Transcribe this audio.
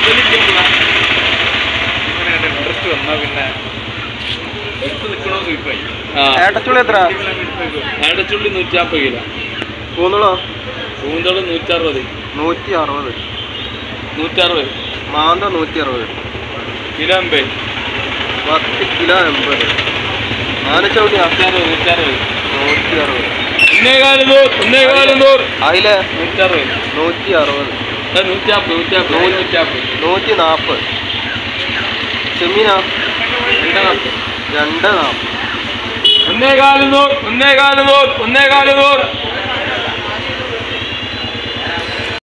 interest വന്നാ പിന്നെ എടുത്ത് നിൽക്കണോ ചോദിപ്പായി ഏട്ടച്ചുള്ളി എത്ര അടച്ചുള്ളി നൂറ്റാമ്പത് കിലോ കൂന്നുളോ കൂന്തള് നൂറ്ററുപത് നൂറ്റി അറുപത് നൂറ്ററുപത് മാന്ത നൂറ്റി അറുപത് കിലോ അമ്പത് പത്ത് കിലോ എൺപത് ആനച്ചവിട്ടിയാ നൂറ്ററുപത് നൂറ്ററുപത് നൂറ്റി അറുപത് ഒന്നേകാല് നൂറ് ഒന്നേകാല് നൂറ് അതിലെ നൂറ്ററുപത് നൂറ്റി അറുപത് ആ, നൂറ്റാമ്പത് നൂറ്റാമ്പത് ആ, നൂറ്റാമ്പത് നൂറ്റി നാൽപ്പത് ചെമ്മീനാ രണ്ട് നാൽപ്പത് രണ്ട് നാൽപ്പത് ഒന്നേകാല് നൂറ് ഒന്നേകാല് നൂറ് ഒന്നേകാല് നൂറ്